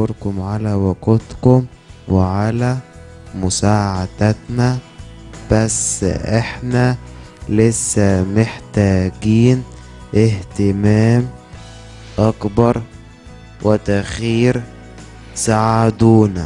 بنشكركم على وقودكم وعلى مساعدتنا بس احنا لسه محتاجين اهتمام اكبر وتخير ساعدونا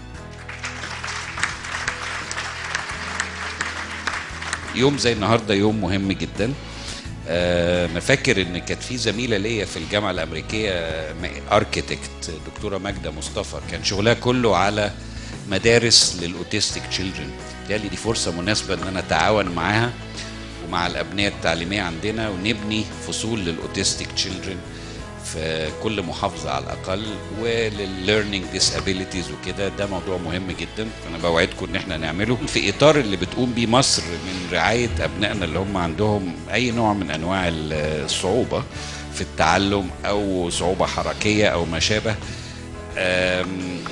يوم زي النهارده يوم مهم جدا آه، انا فاكر ان كانت في زميله ليا في الجامعه الامريكيه اركيتكت دكتوره ماجده مصطفى كان شغلها كله على مدارس للاوتيستيك تشيلدرن بالتالي دي فرصه مناسبه ان انا اتعاون معاها ومع الابنيه التعليميه عندنا ونبني فصول للاوتيستيك تشيلدرن في كل محافظه على الاقل وللليرنينج ديسابيليتيز وكده ده موضوع مهم جدا انا بوعدكم ان احنا نعمله في اطار اللي بتقوم بيه مصر من رعايه ابنائنا اللي هم عندهم اي نوع من انواع الصعوبه في التعلم او صعوبه حركيه او ما شابه آم،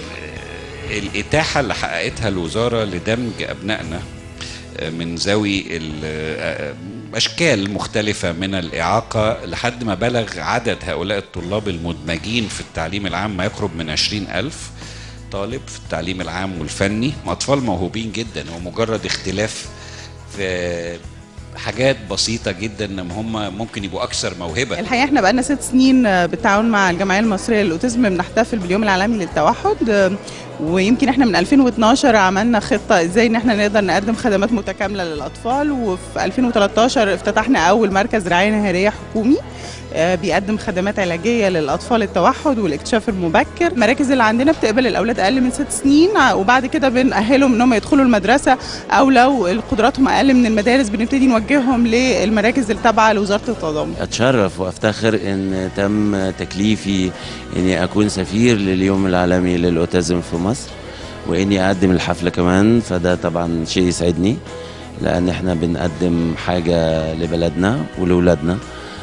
الاتاحه اللي حققتها الوزاره لدمج ابنائنا من ذوي ال- أشكال مختلفة من الإعاقة لحد ما بلغ عدد هؤلاء الطلاب المدمجين في التعليم العام ما يقرب من عشرين ألف طالب في التعليم العام والفني أطفال موهوبين جدا هو مجرد اختلاف في حاجات بسيطة جدا ان هم ممكن يبقوا أكثر موهبة الحقيقه احنا بقالنا ست سنين آه، بالتعاون مع الجمعيه المصريه للاوتيزم بنحتفل باليوم العالمي للتوحد آه، ويمكن احنا من 2012 عملنا خطه ازاي ان احنا نقدر نقدم خدمات متكامله للاطفال وفي 2013 افتتحنا اول مركز رعايه نهاريه حكومي آه، بيقدم خدمات علاجيه للاطفال التوحد والاكتشاف المبكر المراكز اللي عندنا بتقبل الاولاد اقل من ست سنين ع- وبعد كده بنأهلهم ان هم يدخلوا المدرسه او لو قدراتهم اقل من المدارس بنبتدي نوجههم للمراكز التابعه لوزاره التضامن اتشرف وافتخر ان تم تكليفي اني اكون سفير لليوم العالمي للاوتيزم في مصر واني اقدم الحفله كمان فده طبعا شيء يسعدني لان احنا بنقدم حاجه لبلدنا ولولادنا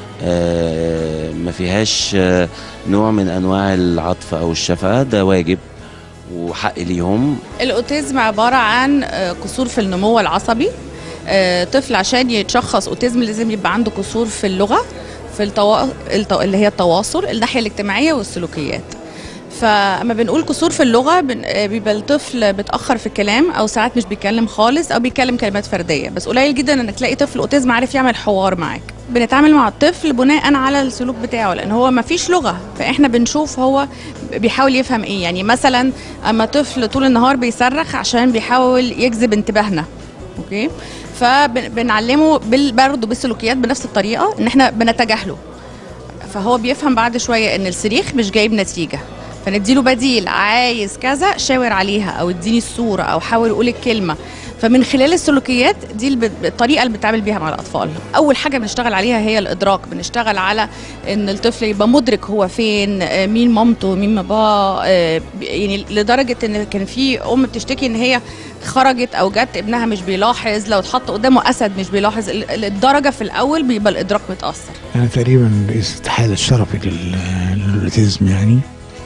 آه، ما فيهاش آه، نوع من انواع العطف او الشفقه ده واجب وحق ليهم الاوتيزم عباره عن آه، قصور في النمو العصبي آه، طفل عشان يتشخص اوتيزم لازم يبقى عنده قصور في اللغه في التوا... التو... اللي هي التواصل الناحيه الاجتماعيه والسلوكيات فاما بنقول قصور في اللغه بن... آه، بيبقى الطفل بيتاخر في الكلام او ساعات مش بيتكلم خالص او بيتكلم كلمات فرديه بس قليل جدا انك تلاقي طفل اوتيزم عارف يعمل حوار معاك بنتعامل مع الطفل بناء على السلوك بتاعه لان هو ما فيش لغه فاحنا بنشوف هو بيحاول يفهم ايه يعني مثلا اما طفل طول النهار بيصرخ عشان بيحاول يجذب انتباهنا اوكي فبنعلمه بال- برضه بالسلوكيات بنفس الطريقه ان احنا بنتجاهله فهو بيفهم بعد شويه ان الصريخ مش جايب نتيجه فنديله بديل عايز كذا شاور عليها او اديني الصوره او حاول قول الكلمه فمن خلال السلوكيات دي الب- الطريقه اللي بنتعامل بيها مع الاطفال اول حاجه بنشتغل عليها هي الادراك بنشتغل على ان الطفل يبقى مدرك هو فين آه، مين مامته مين باباه آه، ب- يعني لدرجه ان كان في ام بتشتكي ان هي خرجت او جت ابنها مش بيلاحظ لو اتحط قدامه اسد مش بيلاحظ ال- ال- الدرجه في الاول بيبقى الادراك متاثر أنا تقريبا رئيس الاتحاد الشرفي لل- للأوتيزم يعني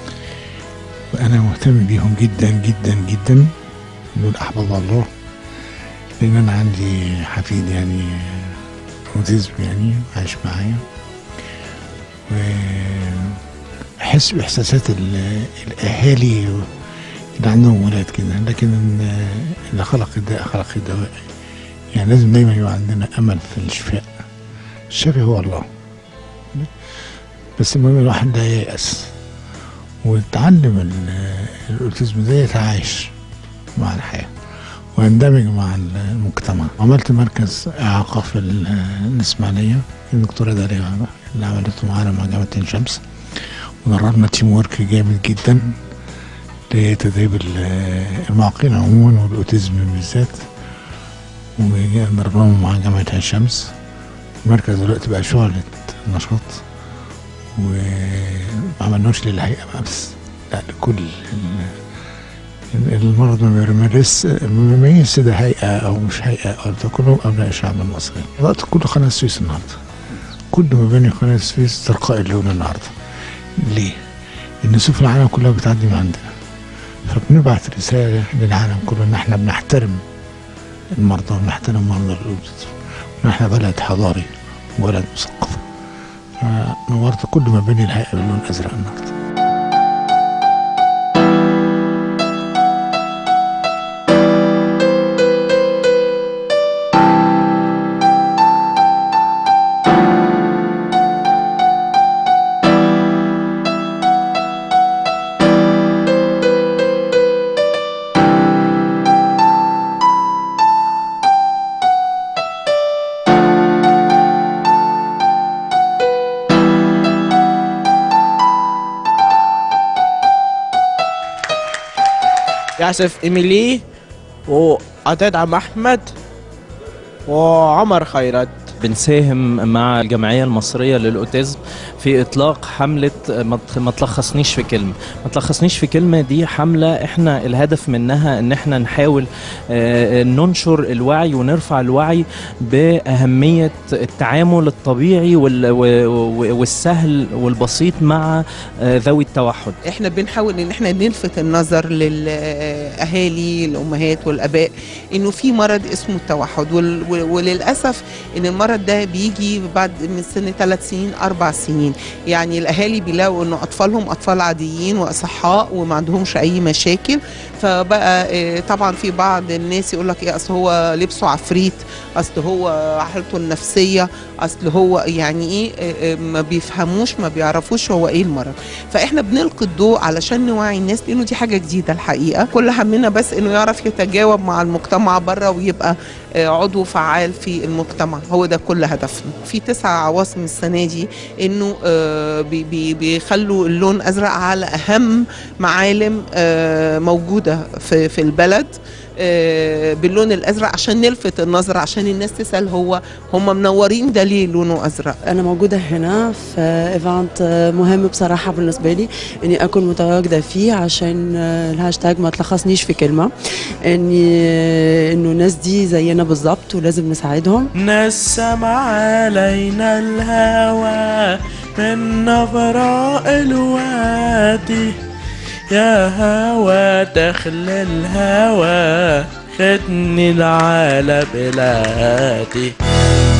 وأنا مهتم بيهم جدا جدا جدا دول أحباب الله لأن أنا عندي حفيد يعني أوتيزم يعني عايش معايا وأحس بإحساسات ال- الأهالي اللي عندهم ولاد كده لكن اللي خلق الداء خلق الدواء يعني لازم دايما يبقى عندنا أمل في الشفاء الشافي هو الله بس المهم الواحد لا ييأس ويتعلم ال- الاوتيزم ده يتعايش مع الحياة ويندمج مع المجتمع عملت مركز إعاقة في ال- الإسماعيلية الدكتورة داليا اللي عملته معانا مع جامعة عين شمس ودربنا تيم ورك جامد جدا لتدريب ال- المعاقين عموما والأوتيزم بالذات ودربناهم مع جامعة عين شمس المركز دلوقتي بقى شعلة نشاط وما عملناش للهيئة بقى بس لا لكل ال- المرض ما بيمارس ما بيميز ده هيئة أو مش هيئة أو ده كلهم أبناء الشعب المصري الوقت كله قناة السويس النهاردة كل مباني قناة السويس تلقائي اللون النهاردة ليه؟ لأن سوق العالم كلها بتعدي من عندنا فبنبعت رسالة للعالم كله إن إحنا بنحترم المرضى ونحترم مرضى الأوتيزم نحن بلد حضاري وبلد مثقف فنورت كل مباني الهيئة باللون الأزرق النهارده ياسف إيميلي وعتاد عم أحمد وعمر خيرت بنساهم مع الجمعية المصرية للأوتيزم في إطلاق حملة ما تخ- ما تلخصنيش في كلمة ما تلخصنيش في كلمة دي حملة إحنا الهدف منها إن إحنا نحاول آه، ننشر الوعي ونرفع الوعي بأهمية التعامل الطبيعي وال- و- و- والسهل والبسيط مع آه، ذوي التوحد احنا بنحاول ان احنا نلفت النظر للاهالي الامهات والاباء انه في مرض اسمه التوحد وال- وال- وللاسف ان المرض ده بيجي بعد من سن ثلاث سنين اربع سنين يعني الاهالي بيلاقوا انه اطفالهم اطفال عاديين واصحاء وما عندهمش اي مشاكل فبقى آه، طبعا في بعض الناس يقول لك ايه اصل هو لبسه عفريت اصل هو حالته النفسيه اصل هو يعني ايه آه، آه، ما بيفهموش ما بيعرفوش هو ايه المرض فاحنا بنلقي الضوء علشان نوعي الناس لانه دي حاجه جديده الحقيقه كل همنا بس انه يعرف يتجاوب مع المجتمع بره ويبقى آه، عضو فعال في المجتمع هو ده كل هدفنا في تسع عواصم السنه دي انه آه، بي- بي- بيخلوا اللون ازرق على اهم معالم آه، موجوده في في البلد آه، باللون الازرق عشان نلفت النظر عشان الناس تسال هو هم منورين ده ليه لونه ازرق أنا موجودة هنا في إيفنت مهم بصراحة بالنسبة لي إني أكون متواجدة فيه عشان الهاشتاج ما تلخصنيش في كلمة إني إنه الناس دي زينا بالظبط ولازم نساعدهم نسم علينا الهوى من نبراء الوادي يا هوى دخل الهوى خدني العالم بلادي